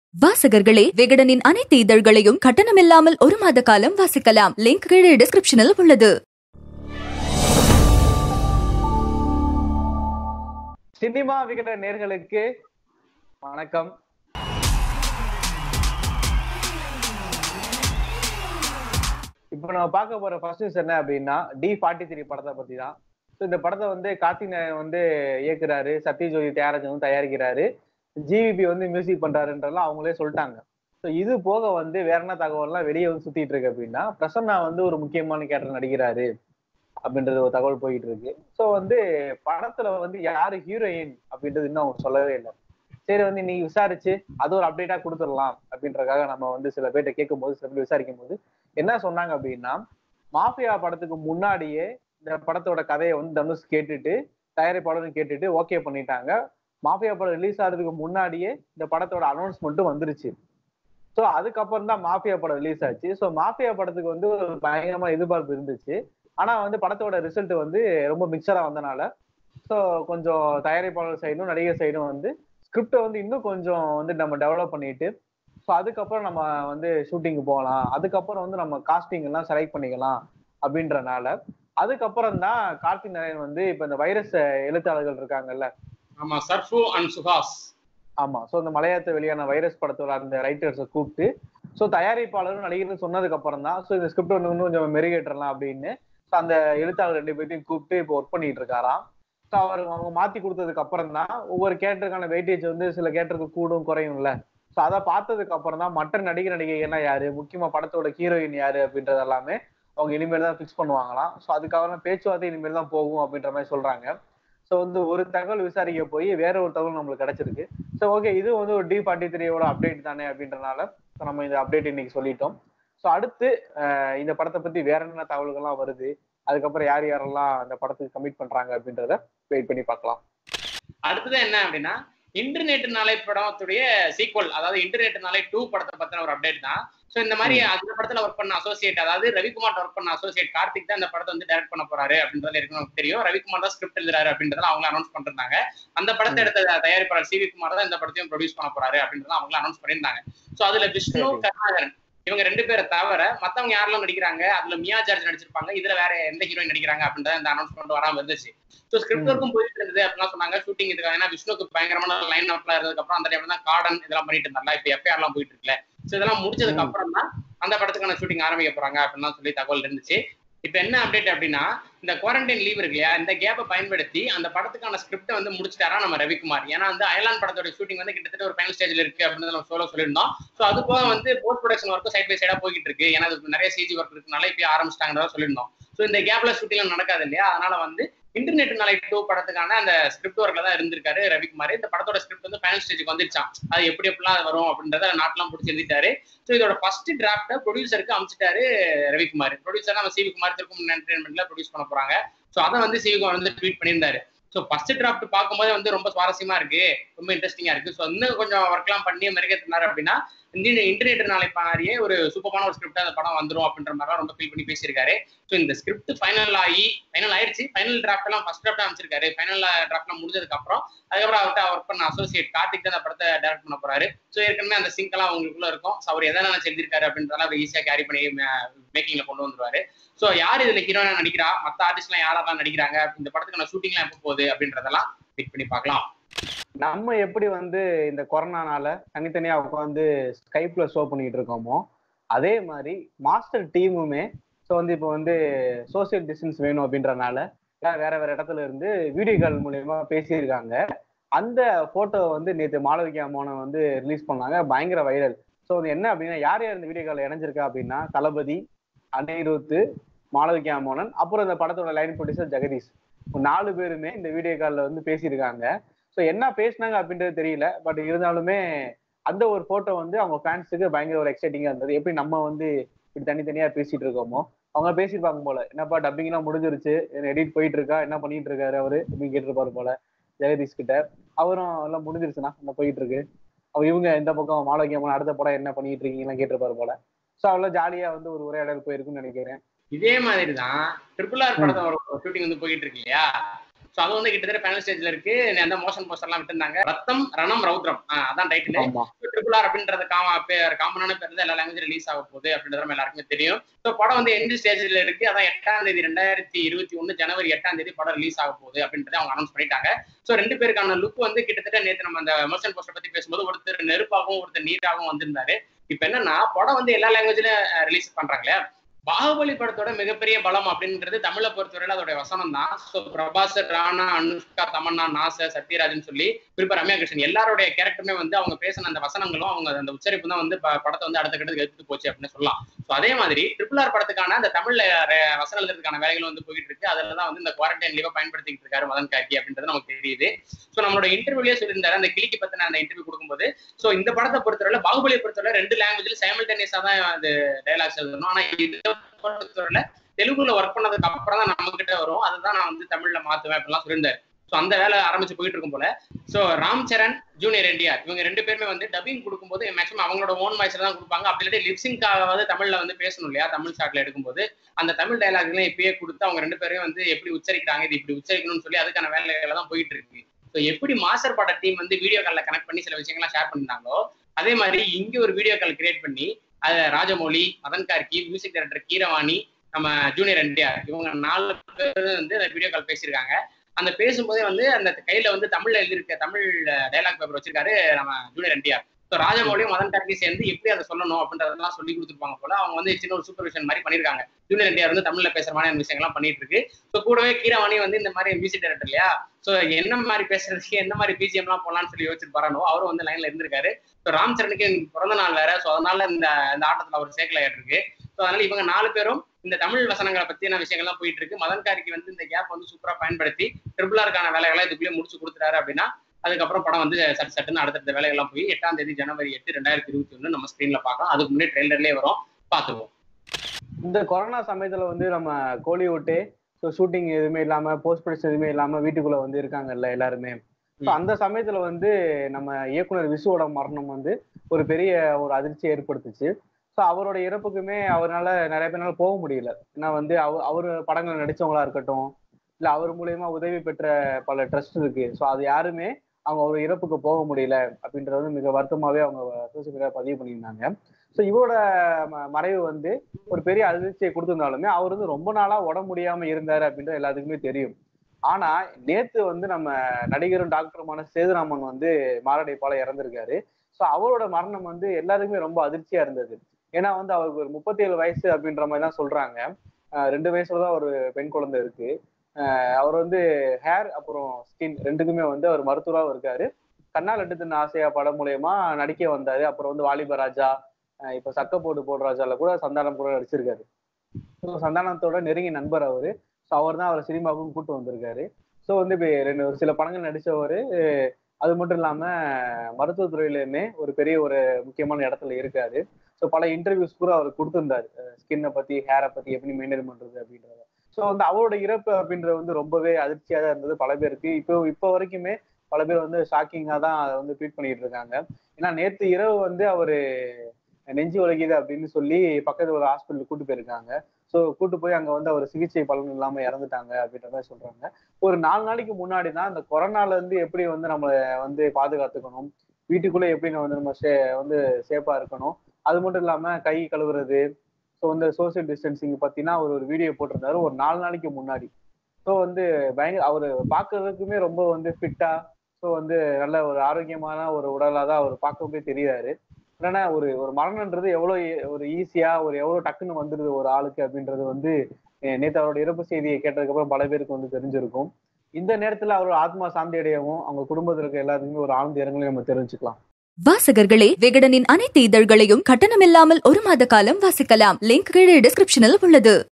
வாசகர்களே விகடனின் அனைத்து இதழ்களையும் கட்டணமில்லாமல் ஒரு மாத காலம் வாசிக்கலாம் லிங்க் கீழே டிஸ்கிரிப்ஷனில் உள்ளது சினிமா விகட நேர்களுக்கு வணக்கம் இப்போ நம்ம பார்க்க போற ஃபர்ஸ்ட் நியூஸ் என்ன அப்படின்னா டி ஃபார்ட்டி த்ரீ படத்தை பத்தி தான் ஸோ இந்த படத்தை வந்து கார்த்திகேயன் வந்து இயக்குறாரு சத்யஜோதி தியாகராஜன் வந்து தயாரிக்கிறாரு ஜிவிபி வந்து மியூசிக் பண்றாருன்றலாம் அவங்களே சொல்லிட்டாங்க ஸோ இது போக வந்து வேற என்ன தகவல்லாம் வெளியே வந்து சுத்திட்டு இருக்கு அப்படின்னா பிரசன்னா வந்து ஒரு முக்கியமான கேரக்டர் நடிக்கிறாரு அப்படின்றது ஒரு தகவல் போயிட்டு இருக்கு ஸோ வந்து படத்துல வந்து யாரு ஹீரோயின் அப்படின்றது இன்னும் அவங்க சொல்லவே இல்லை சரி வந்து நீ விசாரிச்சு அது ஒரு அப்டேட்டா கொடுத்துடலாம் அப்படின்றதுக்காக நம்ம வந்து சில பேர்ட்ட கேட்கும் போது சில பேர் விசாரிக்கும் போது என்ன சொன்னாங்க அப்படின்னா மாஃபியா படத்துக்கு முன்னாடியே இந்த படத்தோட கதையை வந்து தனுஷ் கேட்டுட்டு தயாரிப்பாளரும் கேட்டுட்டு ஓகே பண்ணிட்டாங்க மாஃபியா படம் ரிலீஸ் ஆகிறதுக்கு முன்னாடியே இந்த படத்தோட அனௌன்ஸ்மெண்ட்டும் வந்துருச்சு ஸோ அதுக்கப்புறம் தான் மாஃபியா படம் ரிலீஸ் ஆச்சு ஸோ மாஃபியா படத்துக்கு வந்து ஒரு பயங்கரமா எதிர்பார்ப்பு இருந்துச்சு ஆனா வந்து படத்தோட ரிசல்ட் வந்து ரொம்ப மிக்சரா வந்தனால ஸோ கொஞ்சம் தயாரிப்பாளர் சைடும் நடிகர் சைடும் வந்து ஸ்கிரிப்டை வந்து இன்னும் கொஞ்சம் வந்து நம்ம டெவலப் பண்ணிட்டு ஸோ அதுக்கப்புறம் நம்ம வந்து ஷூட்டிங் போகலாம் அதுக்கப்புறம் வந்து நம்ம காஸ்டிங் எல்லாம் செலக்ட் பண்ணிக்கலாம் அப்படின்றனால அதுக்கப்புறம் தான் கார்த்திக் நாராயண் வந்து இப்ப இந்த வைரஸ் எழுத்தாளர்கள் இருக்காங்கல்ல ஆமா சர்ஃபு அண்ட் சுஹாஸ் ஆமா ஸோ இந்த மலையாளத்தை வெளியான வைரஸ் படத்தோட அந்த ரைட்டர்ஸை கூப்பிட்டு ஸோ தயாரிப்பாளரும் நடிகரும் சொன்னதுக்கு அப்புறம் தான் ஸோ இந்த ஸ்கிரிப்ட் வந்து இன்னும் கொஞ்சம் மெருகேற்றலாம் அப்படின்னு ஸோ அந்த எழுத்தாளர் ரெண்டு பேர்த்தையும் கூப்பிட்டு இப்போ ஒர்க் பண்ணிட்டு இருக்காராம் ஸோ அவர் அவங்க மாத்தி கொடுத்ததுக்கு அப்புறம் தான் ஒவ்வொரு கேரக்டருக்கான வெயிட்டேஜ் வந்து சில கேரக்டருக்கு கூடும் குறையும்ல ஸோ அதை பார்த்ததுக்கு அப்புறம் தான் மற்ற நடிகர் நடிகைகள்லாம் யாரு முக்கியமா படத்தோட ஹீரோயின் யாரு அப்படின்றது எல்லாமே அவங்க இனிமேல் தான் ஃபிக்ஸ் பண்ணுவாங்களாம் ஸோ அதுக்கப்புறம் பேச்சுவார்த்தை இனிமேல் தான் போகும் அப்படின்ற மாதிரி சொல்றாங்க ஸோ வந்து ஒரு தகவல் விசாரிக்க போய் வேற ஒரு தகவல் நம்மளுக்கு கிடைச்சிருக்கு ஸோ ஓகே இது வந்து ஒரு டி ஃபார்ட்டி த்ரீயோட அப்டேட் தானே அப்படின்றனால ஸோ நம்ம இந்த அப்டேட் இன்னைக்கு சொல்லிட்டோம் ஸோ அடுத்து அஹ், இந்த படத்தை பத்தி வேற என்ன தகவல்கள்லாம் வருது அதுக்கப்புறம் யார் யாரெல்லாம் அந்த படத்துக்கு கமிட் பண்றாங்க அப்படின்றத வெயிட் பண்ணி பார்க்கலாம் அடுத்தது என்ன அப்படின்னா இன்டர்நெட் நாளை படத்துடைய சீக்வல் அதாவது இன்டர்நெட் நாளை டூ படத்தை பத்தின ஒரு அப்டேட் தான் சோ இந்த மாதிரி அந்த படத்துல ஒர்க் பண்ண அசோசியேட் அதாவது ரவிக்குமார் ஒர்க் பண்ண அசோசியேட் கார்த்திக் தான் இந்த படத்தை வந்து டைரக்ட் பண்ண போறாரு அப்படின்றது எனக்கு நமக்கு தெரியும் ரவிக்குமார் தான் ஸ்கிரிப்ட் எழுதுறாரு அப்படின்றத அவங்க அனௌன்ஸ் பண்ணிருந்தாங்க அந்த படத்தை எடுத்த தயாரிப்பாளர் சி வி குமார் தான் இந்த படத்தையும் ப்ரொடியூஸ் பண்ண போறாரு அப்படின்றத அவங்க அனௌன்ஸ் பண்ணியிருந்தாங்க சோ அதுல விஷ்ணு சரி. கருணாகரன் இவங்க ரெண்டு பேரை தவிர மத்தவங்க யாரெல்லாம் நடிக்கிறாங்க அதுல மியா ஜார்ஜ் நடிச்சிருப்பாங்க இதுல வேற எந்த ஹீரோயின் நடிக்கிறாங்க அப்படின்றத இந்த அனௌன்ஸ்மெண்ட் வராம இருந்துச்சு ஸோ ஸ்கிரிப்ட் ம். ஒர்க்கும் போயிட்டு இருந்தது அப்படிலாம் சொன்னாங்க ஷூட்டிங் இதுக்காக ஏன்னா விஷ்ணுக்கு பயங்கரமான லைன் அப்லாம் இருந்ததுக்கு அப்புறம் அந்த டைம்ல தான் கார்டன் இதெல்லாம் பண்ணிட்டு இருந்தாங்க இப்போ எஃப்ஐஆர் எல்லாம் போயிட்டு இருக்குல்ல ஸோ இதெல்லாம் முடிச்சதுக்கு ம். அப்புறம் தான் அந்த படத்துக்கான ஷூட்டிங் ஆரம்பிக்க போறாங்க அப்படின்லாம் சொல்லி தகவல் இருந்துச்சு இப்போ என்ன அப்டேட் அப்படின்னா இந்த குவாரண்டைன் லீவ் இருக்கு இல்லையா இந்த கேப்பை பயன்படுத்தி அந்த படத்துக்கான ஸ்கிரிப்டை வந்து முடிச்சிட்டாரா நம்ம ரவிக்குமார் ஏன்னா வந்து அயலான் படத்தோட ஷூட்டிங் வந்து கிட்டத்தட்ட ஒரு ஃபைனல் ஸ்டேஜ்ல இருக்கு அப்படின்னு நம்ம சொல்ல சொல்லியிருந்தோம் ஸோ அது போக வந்து post production work side by சைடா போய்கிட்டு இருக்கு ஏன்னா அதுக்கு நிறைய சிஜி ஒர்க் இருக்கனால இப்போ ஆரம்பிச்சிட்டாங்கன்றத சொல்லியிருந்தோம் ஸோ இந்த கேப்ல ஷூட்டிங் நடக்காது இல்லையா அதனால வந்து இன்டர்நெட் நாளை டூ படத்துக்கான அந்த ஸ்கிரிப்ட் ஒர்க்ல தான் இருந்திருக்காரு ரவிக்குமார் இந்த படத்தோட ஸ்கிரிப்ட் வந்து ஃபைனல் ஸ்டேஜுக்கு வந்துருச்சான் அது எப்படி எப்படிலாம் வரும் அப்படின்றத நாட்டெல்லாம் பிடிச்சி எழுதிட்டாரு ஸோ இதோட ஃபர்ஸ்ட் டிராஃப்ட ப்ரொடியூசருக்கு அமைச்சிட்டாரு ரவிக்குமார் ப்ரொடியூசர் நம்ம சிவி குமார் திருக்கும் என்டர்டைன்மெண்ட்ல ப்ரொடியூஸ் பண்ண போறாங்க ஸோ அதை வந்து சிவி குமார் வந்து ட்வீட் பண்ணியிருந்தாரு ஸோ ஃபர்ஸ்ட் டிராஃப்ட் பார்க்கும்போது வந்து ரொம்ப சுவாரஸ்யமா இருக்கு ரொம்ப இன்ட்ரெஸ்டிங்கா இருக்கு ஸோ இன்னும் கொஞ்சம் ஒர்க்லாம் பண்ணி மெருகத்தினாரு அப்படின்னா இந்த இன்டர்நெட் நாளை மாதிரியே ஒரு சூப்பரான ஒரு ஸ்கிரிப்ட் அந்த படம் வந்துரும் அப்படின்ற மாதிரி ரொம்ப ஃபீல் பண்ணி பேசியிருக்காரு ஸோ இந்த ஸ்கிரிப்ட் ஃபைனல் ஆகி ஃபைனல் ஆயிடுச்சு ஃபைனல் டிராஃப்ட் எல்லாம் ஃபர்ஸ்ட் டிராஃப்ட் அமைச்சிருக்காரு ஃபைனல் டிராஃப்ட்லாம் முடிஞ்சதுக்கு அப்புறம் அதுக்கப்புறம் அவர்கிட்ட ஒர்க் பண்ண அசோசியேட் கார்த்திக் தான் அந்த படத்தை டைரக்ட் பண்ண போறாரு ஸோ ஏற்கனவே அந்த சிங்க் எல்லாம் அவங்களுக்குள்ள இருக்கும் ஸோ அவர் எதை நினைச்சு எழுதியிருக்காரு அப்படின்றதெல்லாம் அவர் ஈஸியாக கேரி பண்ணி மேக்கிங்ல கொண்டு வந்துருவாரு ஸோ யார் இதுல ஹீரோயினா நடிக்கிறா மற்ற ஆர்டிஸ்ட்லாம் யாரெல்லாம் நடிக்கிறாங்க இந்த படத்துக்கான ஷூட்டிங்லாம் எப்போ போகுது அப்படின்றதெல்லாம் வெயிட் பண்ணி பார்க்கலாம் நம்ம எப்படி வந்து இந்த கொரோனானால தனித்தனியா உட்காந்து ஸ்கைப்ல ஷோ பண்ணிட்டு இருக்கோமோ அதே மாதிரி மாஸ்டர் டீமுமே ஸோ வந்து இப்போ வந்து சோசியல் டிஸ்டன்ஸ் வேணும் அப்படின்றனால எல்லாம் வேற வேற இடத்துல இருந்து வீடியோ கால் மூலியமா பேசியிருக்காங்க அந்த போட்டோ வந்து நேற்று மாளவிகா மோனம் வந்து ரிலீஸ் பண்ணாங்க பயங்கர வைரல் ஸோ அது என்ன அப்படின்னா யார் யார் இந்த வீடியோ காலில் இணைஞ்சிருக்கா அப்படின்னா தளபதி அனிருத்து மாளவிகா மோனன் அப்புறம் இந்த படத்தோட லைன் ப்ரொடியூசர் ஜெகதீஷ் நாலு பேருமே இந்த வீடியோ காலில் வந்து பேசியிருக்காங்க ஸோ என்ன பேசினாங்க அப்படின்றது தெரியல பட் இருந்தாலுமே அந்த ஒரு போட்டோ வந்து அவங்க ஃபேன்ஸுக்கு பயங்கர ஒரு எக்ஸைட்டிங்கா இருந்தது எப்படி நம்ம வந்து இப்படி தனித்தனியா பேசிட்டு இருக்கோமோ அவங்க பேசியிருப்பாங்க போல என்னப்பா டப்பிங் எல்லாம் முடிஞ்சிருச்சு எடிட் போயிட்டு இருக்கா என்ன பண்ணிட்டு இருக்காரு அவரு அப்படின்னு கேட்டிருப்பாரு போல ஜெகதீஷ் கிட்ட அவரும் எல்லாம் முடிஞ்சிருச்சுன்னா என்ன போயிட்டு இருக்கு அவ இவங்க இந்த பக்கம் மாலவியம் அடுத்த படம் என்ன பண்ணிட்டு இருக்கீங்கலாம் கேட்டிருப்பாரு போல ஸோ அவ்வளோ ஜாலியா வந்து ஒரு உரையாடல் போயிருக்குன்னு நினைக்கிறேன் இதே மாதிரி தான் ட்ரிபிள் ஆர் படத்தோட ஷூட்டிங் வந்து போயிட்டு இருக்கு இல்லையா ஸோ அது வந்து கிட்டத்தட்ட ஃபைனல் ஸ்டேஜ்ல இருக்கு அந்த மோஷன் போஸ்டர்லாம் விட்டுருந்தாங்க ரத்தம் ரணம் ரௌத்ரம் ஆஹ் அதான் டைட்டில் ஆமா ட்ரிபிள் ஆர் அப்படின்றது காம பேர் காமனான பேர் தான் எல்லா லாங்குவேஜ் ரிலீஸ் ஆக போகுது அப்படின்றது நம்ம எல்லாருக்குமே தெரியும் ஸோ படம் வந்து எந்த ஸ்டேஜ்ல இருக்கு அதான் எட்டாம் தேதி ரெண்டாயிரத்தி இருபத்தி ஒண்ணு ஜனவரி எட்டாம் தேதி படம் ரிலீஸ் ஆக போகுது அப்படின்றத அவங்க அனௌன்ஸ் பண்ணிட்டாங்க ஸோ ரெண்டு பேருக்கான லுக் வந்து கிட்டத்தட்ட நேற்று நம்ம அந்த மோஷன் போஸ்டர் பத்தி பேசும்போது ஒருத்தர் நெருப்பாகவும் ஒருத்தர் நீராகவும் வந்திருந்தாரு இப்போ என்னன்னா படம் வந்து எல்லா லாங்குவேஜ்லயும் ரிலீஸ் பண்றாங்களே பாகுபலி படத்தோட மிகப்பெரிய பலம் அப்படின்றது தமிழை பொறுத்தவரையில அதோட வசனம் தான் ஸோ பிரபாஸ் ராணா அனுஷ்கா தமன்னா நாச சத்யராஜன் சொல்லி குறிப்பா ரம்யா கிருஷ்ணன் எல்லாருடைய கேரக்டருமே வந்து அவங்க பேசின அந்த வசனங்களும் அவங்க அந்த உச்சரிப்பு தான் வந்து ப- படத்தை வந்து அடுத்த கட்டத்துக்கு எடுத்துட்டு போச்சு அப்படின்னு சொல்லலாம் ஸோ அதே மாதிரி ட்ரிபிள் ஆர் படத்துக்கான அந்த தமிழ்ல ர- வசனம் எழுதுறதுக்கான வேலைகள் வந்து போயிட்டு இருக்கு அதுல தான் வந்து இந்த குவாரண்டைன் லீவை பயன்படுத்திட்டு இருக்காரு மதன் கார்கி அப்படின்றது நமக்கு தெரியுது ஸோ நம்மளோட இன்டர்வியூலயே சொல்லியிருந்தாரு அந்த கிளிக்கு பத்தின அந்த இன்டர்வியூ கொடுக்கும்போது ஸோ இந்த படத்தை பொறுத்தவரை பாகுபலியை பொறுத்தவரை ரெண்டு லாங்குவேஜ்ல சைமல்டேனியஸா தான் அது டைலாக்ஸ் எழுதணும் ஆனா இதை பொறுத்தவரை தெலுங்குல ஒர்க் பண்ணதுக்கு அப்புறம் தான் நம்ம கிட்ட வரும் அதுதான் நான் வந்து தமிழ்ல மாத்துவேன் அப்படிலாம் சொல்லியிருந்தாரு ஸோ அந்த வேலை ஆரம்பிச்சு போயிட்டு இருக்கும் போல ஸோ ராம் சரண் ஜூனியர் என்டிஆர் இவங்க ரெண்டு பேருமே வந்து டப்பிங் கொடுக்கும்போது மேக்ஸிமம் அவங்களோட ஓன் வாய்ஸ்ல தான் கொடுப்பாங்க அப்படி இல்லாட்டி லிப்சிங்காவது தமிழ்ல வந்து பேசணும் இல்லையா தமிழ் ஷாட்ல எடுக்கும்போது அந்த தமிழ் டைலாக்லாம் இப்பயே கொடுத்து அவங்க ரெண்டு பேரையும் வந்து எப்படி உச்சரிக்கிறாங்க இது இப்படி உச்சரிக்கணும்னு சொல்லி அதுக்கான வேலைகள் தான் போயிட்டு இருக்கு ஸோ எப்படி மாஸ்டர் பட டீம் வந்து வீடியோ காலில் கனெக்ட் பண்ணி சில விஷயங்கள்லாம் ஷேர் பண்ணிருந்தாங்களோ அதே மாதிரி இங்க ஒரு வீடியோ கால் கிரியேட் பண்ணி அது ராஜமௌலி மதன் கார்கி மியூசிக் டைரக்டர் கீரவாணி நம்ம ஜூனியர் என்டிஆர் இவங்க நாலு பேர் வந்து அந்த வீடியோ கால் பேசியிருக்காங்க அந்த பேசும்போதே வந்து அந்த கையில வந்து தமிழ்ல எழுதியிருக்க தமிழ் டைலாக் பேப்பர் வச்சிருக்காரு நம்ம ஜூனியர் என்டிஆர் ஸோ ராஜமௌலியும் மதன் கார்கி சேர்ந்து எப்படி அதை சொல்லணும் அப்படின்றதெல்லாம் சொல்லி கொடுத்துருப்பாங்க போல அவங்க வந்து சின்ன ஒரு சூப்பர்விஷன் மாதிரி பண்ணியிருக்காங்க ஜூனியர் என்டிஆர் வந்து தமிழ்ல பேசுற மாதிரி விஷயங்கள்லாம் பண்ணிட்டு இருக்கு ஸோ கூடவே கீரவாணி வந்து இந்த மாதிரி மியூசிக் டைரக்டர் இல்லையா ஸோ என்ன மாதிரி பேசுறதுக்கு என்ன மாதிரி பிஜிஎம் எல்லாம் போடலாம்னு சொல்லி யோசிச்சுட்டு பாரானோ அவரும் வந்து லைன்ல இருந்திருக்காரு ஸோ ராம் சரணுக்கு இன்னைக்கு பிறந்த நாள் வேற ஸோ அதனால இந்த இந்த ஆட்டத்துல அவர் சேர்க்கல இருக்கு ஸோ அதனால இவங்க நாலு பேரும் இந்த தமிழ் வசனங்களை பத்தின விஷயங்கள்லாம் போயிட்டு இருக்கு மதன் காரிக்கு வந்து இந்த கேப் வந்து சூப்பரா பயன்படுத்தி ட்ரிபிள் ஆருக்கான வேலைகளை இதுக்குள்ளே முடிச்சு கொடுத்துறாரு அப்படின்னா அதுக்கப்புறம் படம் வந்து சட்டு சட்டுன்னு அடுத்தடுத்த வேலைகள்லாம் போய் எட்டாம் தேதி ஜனவரி எட்டு ரெண்டாயிரத்தி இருபத்தி ஒண்ணு நம்ம ஸ்கிரீன்ல பார்க்கலாம் அதுக்கு முன்னாடி ட்ரெய்லர்லேயே வரும் பார்த்துருவோம் இந்த கொரோனா சமயத்துல வந்து நம்ம கோலிவுட்டு ஸோ ஷூட்டிங் எதுவுமே இல்லாம போஸ்ட் ப்ரொடக்ஷன் எதுவுமே இல்லாம வீட்டுக்குள்ள வந்து இருக்காங்கல்ல எல்லாருமே ஸோ ம். அந்த சமயத்துல வந்து நம்ம இயக்குனர் விசுவோட மரணம் வந்து ஒரு பெரிய ஒரு அதிர்ச்சியை ஏற்படுத்துச்சு ஸோ அவரோட இறப்புக்குமே அவரால நிறைய பேர்னால போக முடியல ஏன்னா வந்து அவர் அவர் படங்கள் நடிச்சவங்களா இருக்கட்டும் இல்ல அவர் மூலியமா உதவி பெற்ற பல ட்ரஸ்ட் இருக்கு ஸோ அது யாருமே அவங்க ஒரு இறப்புக்கு போக முடியல அப்படின்றது வந்து மிக வருத்தமாவே அவங்க சோசியல் மீடியா பதிவு பண்ணியிருந்தாங்க ஸோ இவரோட ம- மறைவு வந்து ஒரு பெரிய அதிர்ச்சியை கொடுத்திருந்தாலுமே அவர் வந்து ரொம்ப நாளா உடம்பு முடியாம இருந்தாரு அப்படின்றது எல்லாத்துக்குமே தெரியும் ஆனா நேத்து வந்து நம்ம நடிகரும் டாக்டருமான சேதுராமன் வந்து மாரடைப்பால இறந்திருக்காரு ஸோ அவரோட மரணம் வந்து எல்லாருக்குமே ரொம்ப அதிர்ச்சியா இருந்தது ஏன்னா வந்து அவருக்கு ஒரு முப்பத்தி ஏழு வயசு அப்படின்ற மாதிரி தான் சொல்றாங்க ஆஹ் ரெண்டு வயசுல தான் ஒரு பெண் குழந்தை இருக்கு ஆஹ் அவர் வந்து ஹேர் அப்புறம் ஸ்கின் ரெண்டுக்குமே வந்து அவர் மருத்துவராகவும் இருக்காரு கண்ணால் எட்டு தின்னு ஆசையா படம் மூலயமா நடிக்க வந்தாரு அப்புறம் வந்து வாலிப ராஜா ஆஹ் இப்ப சக்க போட்டு போடுற ராஜால கூட சந்தானம் கூட நடிச்சிருக்காரு ஸோ சந்தானத்தோட நெருங்கிய நண்பர் அவரு ஸோ அவர் தான் அவரை சினிமாவுக்கும் கூட்டு வந்திருக்காரு ஸோ வந்து இப்போ ரெண்டு ஒரு சில படங்கள் நடிச்சவர் அது மட்டும் இல்லாம மருத்துவத்துறையிலுமே ஒரு பெரிய ஒரு முக்கியமான இடத்துல இருக்காரு ஸோ பல இன்டர்வியூஸ் கூட அவர் கொடுத்திருந்தாரு ஸ்கின்னை பத்தி ஹேரை பத்தி எப்படி மெயின்டைன் பண்றது அப்படின்றத ஸோ வந்து அவரோட இறப்பு அப்படின்றது வந்து ரொம்பவே அதிர்ச்சியா தான் இருந்தது பல பேருக்கு இப்போ இப்போ வரைக்குமே பல பேர் வந்து ஷாக்கிங்கா தான் அதை வந்து ட்வீட் பண்ணிட்டு இருக்காங்க ஏன்னா நேத்து இரவு வந்து அவரு நெஞ்சு உலகிது அப்படின்னு சொல்லி பக்கத்துல ஒரு ஹாஸ்பிட்டல் கூட்டு போயிருக்காங்க ஸோ கூட்டு போய் அங்க வந்து அவர் சிகிச்சை பலன் இல்லாம இறந்துட்டாங்க அப்படின்ற மாதிரி சொல்றாங்க ஒரு நாலு நாளைக்கு முன்னாடி தான் இந்த கொரோனால இருந்து எப்படி வந்து நம்ம வந்து பாதுகாத்துக்கணும் வீட்டுக்குள்ள எப்படி நம்ம வந்து நம்ம சே வந்து சேஃபா இருக்கணும் அது மட்டும் இல்லாம கை கழுவுறது ஸோ வந்து சோசியல் டிஸ்டன்சிங் பத்தினா அவர் ஒரு வீடியோ போட்டிருந்தாரு ஒரு நாலு நாளைக்கு முன்னாடி ஸோ வந்து பயங்கர அவர் பார்க்கறதுக்குமே ரொம்ப வந்து ஃபிட்டா ஸோ வந்து நல்ல ஒரு ஆரோக்கியமான ஒரு உடலா தான் அவர் பார்க்கவே தெரியுறாரு என்னன்னா ஒரு ஒரு மரணன்றது எவ்வளோ ஒரு ஈஸியா ஒரு எவ்வளோ டக்குன்னு வந்துருது ஒரு ஆளுக்கு அப்படின்றது வந்து அஹ் நேத்து அவரோட இறப்பு செய்தியை கேட்டதுக்கு அப்புறம் பல பேருக்கு வந்து தெரிஞ்சிருக்கும் இந்த நேரத்துல அவரோட ஆத்மா சாந்தி அடையவும் அவங்க குடும்பத்தில் இருக்க எல்லாத்துக்குமே ஒரு ஆழ்ந்த இரங்கலையும் நம்ம தெரிஞ்சுக்கலாம் வாசகர்களே விகடனின் அனைத்து இதழ்களையும் கட்டணமில்லாமல் ஒரு மாத காலம் வாசிக்கலாம் லிங்க் கீழே டிஸ்கிரிப்ஷனில் உள்ளது